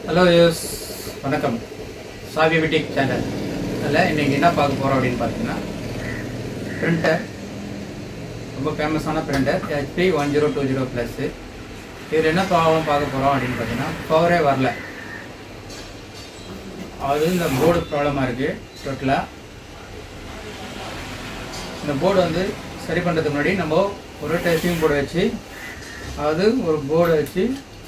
hello use வணக்கம் சாவி Wittig channel அதில் இன்னைக்கு என்ன பார்க்க போகிறோம் அப்படின்னு பார்த்தீங்கன்னா பிரிண்டர் ரொம்ப ஃபேமஸான printer HP one zero two zero plus இதில் என்ன ப்ராப்ளம் பார்க்க போகிறோம் அப்படின்னு பார்த்தீங்கன்னா பவரே வரல அது இந்த போர்டு ப்ராப்ளமாக இருக்குது டோட்டலாக இந்த போர்டு வந்து சரி பண்ணுறதுக்கு முன்னாடி நம்ம ஒரு டெஸ்டிங் போர்டு வச்சு அதாவது ஒரு போர்டை வச்சு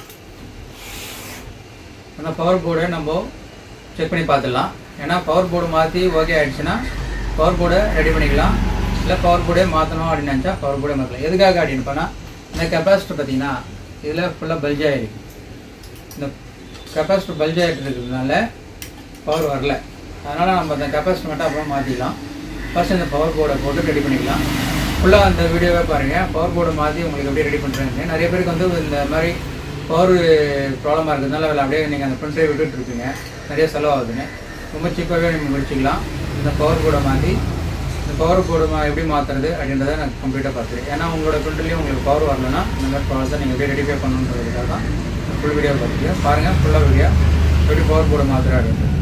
அந்த பவர் போர்டை நம்ம செக் பண்ணி பார்த்துடலாம் ஏன்னா பவர் போர்டு மாற்றி ஓகே ஆயிடுச்சுன்னா பவர் போர்டை ரெடி பண்ணிக்கலாம் இல்லை பவர் போர்டே மாற்றணும் அப்படின்னு நினச்சா பவர் போர்டே மாற்றலாம் எதுக்காக அப்படின்னு பண்ணால் இந்த கெப்பாசிட்டர் பார்த்தீங்கன்னா இதில் ஃபுல்லாக பல்ஜ் ஆகிருக்கு இந்த கெப்பாசிட்டர் பல்ஜ் ஆகிட்டு இருக்கிறதுனால பவர் வரல அதனால் நம்ம அந்த கெப்பாசிட்டர் மட்டும் அப்புறம் மாற்றிக்கலாம் ஃபர்ஸ்ட் இந்த பவர் போர்டை போட்டு ரெடி பண்ணிக்கலாம் ஃபுல்லாக அந்த வீடியோவே பாருங்கள் பவர் போர்டை மாற்றி உங்களுக்கு எப்படி ரெடி பண்ணுறேன்னு நிறைய பேருக்கு வந்து இந்த மாதிரி பவர் ப்ராப்ளமாக இருக்கிறதுனால அதில் அப்படியே நீங்கள் அந்த பிரிண்டரை விட்டுட்டு இருப்பீங்க நிறைய செலவாகுதுங்க ரொம்ப சீப்பாகவே நீங்கள் முடிச்சிக்கலாம் இந்த பவர் போர்டை மாற்றி இந்த பவர் போர்டு மா எப்படி மாற்றுறது அப்படின்றத நான் கம்ப்ளீட்டாக பார்த்துருக்கேன் ஏன்னா உங்களோட பிரிண்டர்லேயும் உங்களுக்கு பவர் வரலன்னா இந்த மாதிரி ப்ராப்ளத்தை நீங்கள் எப்படி ரெடிஃபை பண்ணணுன்றதுக்காக தான் ஃபுல் வீடியோ பார்த்துருக்கேன் பாருங்கள் ஃபுல்லாக வீடியோ எப்படி பவர் போர்டை மாற்றுறது அப்படின்றது